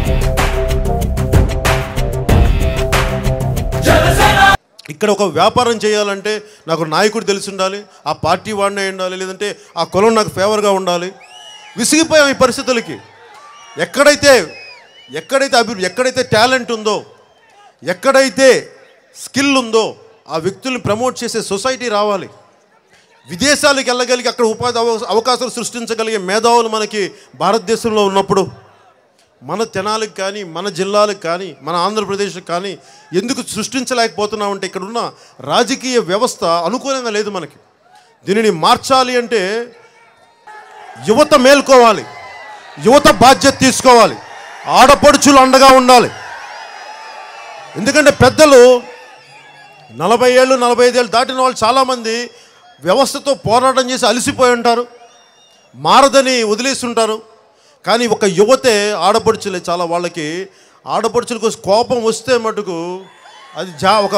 ఇక్కడ ఒక వ్యాపారం చేయాలంటే నాకు నాయకుడు తెలిసి ఉండాలి ఆ పార్టీ వాడినే ఉండాలి లేదంటే ఆ కులం నాకు ఫేవర్గా ఉండాలి విసిగిపోయాం ఈ పరిస్థితులకి ఎక్కడైతే ఎక్కడైతే అభివృద్ధి ఎక్కడైతే టాలెంట్ ఉందో ఎక్కడైతే స్కిల్ ఉందో ఆ వ్యక్తుల్ని ప్రమోట్ చేసే సొసైటీ రావాలి విదేశాలకు వెళ్ళగలిగి అక్కడ ఉపాధి అవ- అవకాశాలు సృష్టించగలిగే మేధావులు మనకి భారతదేశంలో ఉన్నప్పుడు మన తెనాలకు కానీ మన జిల్లాలకు కానీ మన ఆంధ్రప్రదేశ్కి కానీ ఎందుకు సృష్టించలేకపోతున్నామంటే ఇక్కడ ఉన్న రాజకీయ వ్యవస్థ అనుకూలంగా లేదు మనకి దీనిని మార్చాలి అంటే యువత మేల్కోవాలి యువత బాధ్యత తీసుకోవాలి ఆడపడుచులు అండగా ఉండాలి ఎందుకంటే పెద్దలు నలభై ఏళ్ళు నలభై ఐదేళ్ళు దాటిన వాళ్ళు చాలామంది వ్యవస్థతో పోరాటం చేసి అలసిపోయి ఉంటారు మారదని వదిలేసి ఉంటారు కానీ ఒక యువతే ఆడపడుచులే చాలా వాళ్ళకి ఆడపడుచులకు కోపం వస్తే మటుకు అది జా ఒక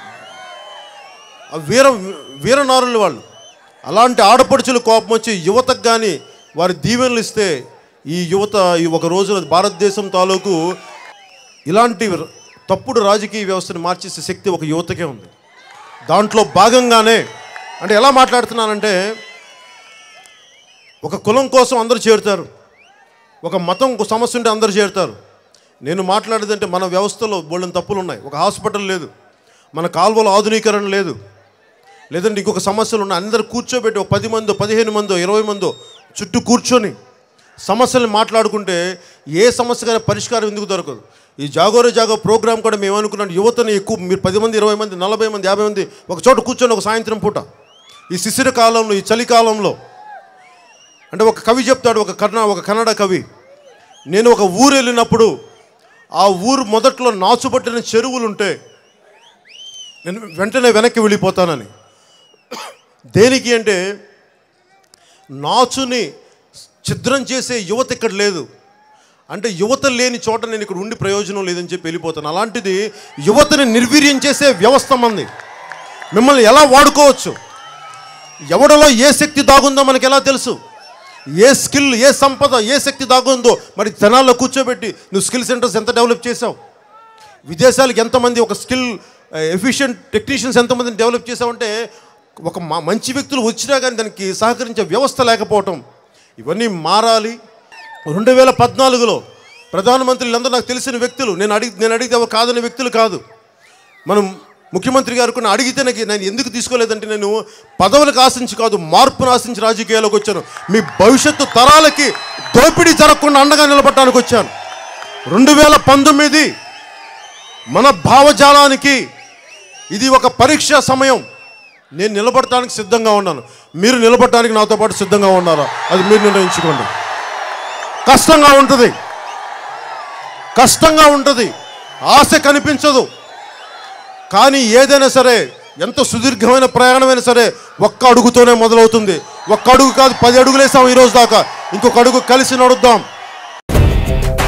ఆ వీర వీరనారులు వాళ్ళు అలాంటి ఆడపడుచులు కోపం వచ్చి యువతకు కానీ వారి దీవెనలు ఇస్తే ఈ యువత ఈ ఒక రోజున భారతదేశం తాలూకు ఇలాంటి తప్పుడు రాజకీయ వ్యవస్థను మార్చేసే శక్తి ఒక యువతకే ఉంది దాంట్లో భాగంగానే అంటే ఎలా మాట్లాడుతున్నానంటే ఒక కులం కోసం అందరూ చేరుతారు ఒక మతం సమస్య ఉంటే అందరూ చేరుతారు నేను మాట్లాడేదంటే మన వ్యవస్థలో బోళ్ళని తప్పులు ఉన్నాయి ఒక హాస్పిటల్ లేదు మన కాలువలో ఆధునీకరణ లేదు లేదంటే ఇంకొక సమస్యలు ఉన్నాయి అందరు కూర్చోబెట్టి ఒక పది మందో పదిహేను మందో ఇరవై మందో చుట్టూ కూర్చొని సమస్యలు మాట్లాడుకుంటే ఏ సమస్యకైనా పరిష్కారం ఎందుకు దొరకదు ఈ జాగోరే జాగో ప్రోగ్రామ్ కూడా మేము అనుకున్నాం యువతని ఎక్కువ మీరు పది మంది ఇరవై మంది నలభై మంది యాభై మంది ఒక చోట కూర్చొని ఒక సాయంత్రం పూట ఈ శిశిర కాలంలో ఈ చలికాలంలో అంటే ఒక కవి చెప్తాడు ఒక కర్ణ ఒక కన్నడ కవి నేను ఒక ఊరు వెళ్ళినప్పుడు ఆ ఊరు మొదట్లో నాచుపట్టిన చెరువులు ఉంటే నేను వెంటనే వెనక్కి వెళ్ళిపోతానని దేనికి అంటే నాచుని ఛిద్రం చేసే యువత ఇక్కడ లేదు అంటే యువత లేని చోట నేను ఇక్కడ ఉండి ప్రయోజనం లేదని చెప్పి వెళ్ళిపోతాను అలాంటిది యువతని నిర్వీర్యం చేసే వ్యవస్థ మంది మిమ్మల్ని ఎలా వాడుకోవచ్చు ఎవడలో ఏ శక్తి దాగుందో మనకి ఎలా తెలుసు ఏ స్కిల్ ఏ సంపద ఏ శక్తి దాగుందో మరి జనాల్లో కూర్చోబెట్టి నువ్వు స్కిల్ సెంటర్స్ ఎంత డెవలప్ చేసావు విదేశాలకు ఎంతమంది ఒక స్కిల్ ఎఫిషియెంట్ టెక్నీషియన్స్ ఎంతమందిని డెవలప్ చేసావంటే ఒక మ- మంచి వ్యక్తులు వచ్చినా కానీ దానికి సహకరించే వ్యవస్థ లేకపోవటం ఇవన్నీ మారాలి రెండు వేల పద్నాలుగులో ప్రధానమంత్రులందరూ నాకు తెలిసిన వ్యక్తులు నేను అడిగి నేను అడిగితే ఎవరు కాదని వ్యక్తులు కాదు మనం ముఖ్యమంత్రి గారు కొన్ని అడిగితే నాకు నేను ఎందుకు తీసుకోలేదంటే నేను పదవులకు ఆశించి కాదు మార్పును ఆశించి రాజకీయాల్లోకి వచ్చాను మీ భవిష్యత్తు తరాలకి దోపిడీ జరగకుండా అండగా నిలబడటానికి వచ్చాను రెండు వేల పంతొమ్మిది మన భావజాలానికి ఇది ఒక పరీక్ష సమయం నేను నిలబడటానికి సిద్ధంగా ఉన్నాను మీరు నిలబడటానికి నాతో పాటు సిద్ధంగా ఉన్నారా అది మీరు నిర్ణయించుకోండి కష్టంగా ఉంటుంది కష్టంగా ఉంటుంది ఆశ కనిపించదు కానీ ఏదైనా సరే ఎంత సుదీర్ఘమైన ప్రయాణమైనా సరే ఒక్క అడుగుతోనే మొదలవుతుంది ఒక్క అడుగు కాదు పది అడుగులేసాం ఈరోజు దాకా ఇంకొక అడుగు కలిసి నడుద్దాం